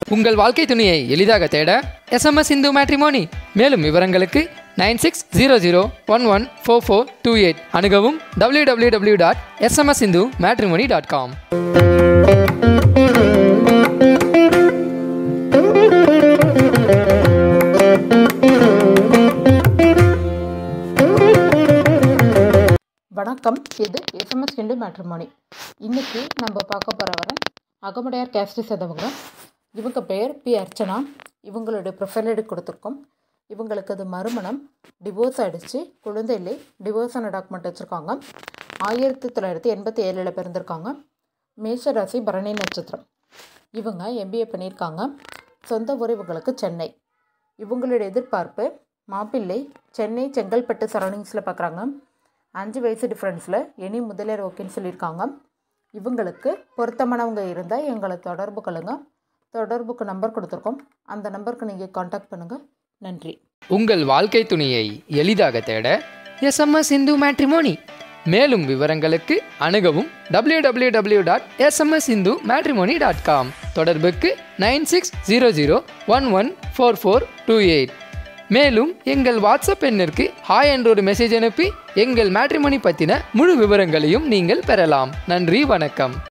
உங்கள் வாழ்க்கை துணையை எளிதாக தேட எஸ்எம்எஸ் இந்து மேட்ரிமோனி மேலும் விவரங்களுக்கு nine six zero zero one one four four two eight அணுகவும் W W W dot SMS Hindu matrimony dot com வணக்கம் இது எஸ்எம்எஸ் ஹிண்டு மேட்ரிமோனி இன்றைக்கி நம்ம பார்க்க போகிறவரை அகமுடையார் கேஸ்டி சேர்ந்தவங்க இவங்க பெயர் பி அர்ச்சனா இவங்களுடைய ப்ரொஃபைல் எடுத்து கொடுத்துருக்கோம் இவங்களுக்கு அது மறுமணம் டிவோர்ஸ் ஆகிடுச்சு குழந்தை இல்லை டிவோர்ஸான டாக்குமெண்ட் வச்சுருக்காங்க ஆயிரத்தி தொள்ளாயிரத்தி எண்பத்தி ஏழில் பிறந்திருக்காங்க மேஷ ராசி பரணி நட்சத்திரம் இவங்க எம்பிஏ பண்ணியிருக்காங்க சொந்த ஊர் இவங்களுக்கு சென்னை இவங்களுடைய எதிர்பார்ப்பு மாப்பிள்ளை சென்னை செங்கல்பட்டு சரௌண்டிங்ஸில் பார்க்குறாங்க அஞ்சு வயசு டிஃப்ரென்ஸில் எனி முதலியார் ஓகேன்னு சொல்லியிருக்காங்க இவங்களுக்கு பொருத்தமானவங்க இருந்தால் எங்களை தொடர்பு கொள்ளுங்க தொடர்புக்கு நம்பர் கொடுத்துருக்கோம் அந்த நம்பருக்கு நீங்கள் காண்டாக்ட் பண்ணுங்கள் நன்றி உங்கள் வாழ்க்கை துணையை எளிதாக தேட எஸ்எம்எஸ் இந்து மேட்ரிமோனி மேலும் விவரங்களுக்கு அணுகவும் W W W dot SMS Hindu matrimony dot com தொடர்புக்கு nine six zero zero one one four four two eight மேலும் எங்கள் வாட்ஸ்அப் எண்ணிற்கு ஹாய் என்ற ஒரு மெசேஜ் அனுப்பி எங்கள் மேட்ரிமோனி பற்றின முழு விவரங்களையும் நீங்கள் பெறலாம் நன்றி வணக்கம்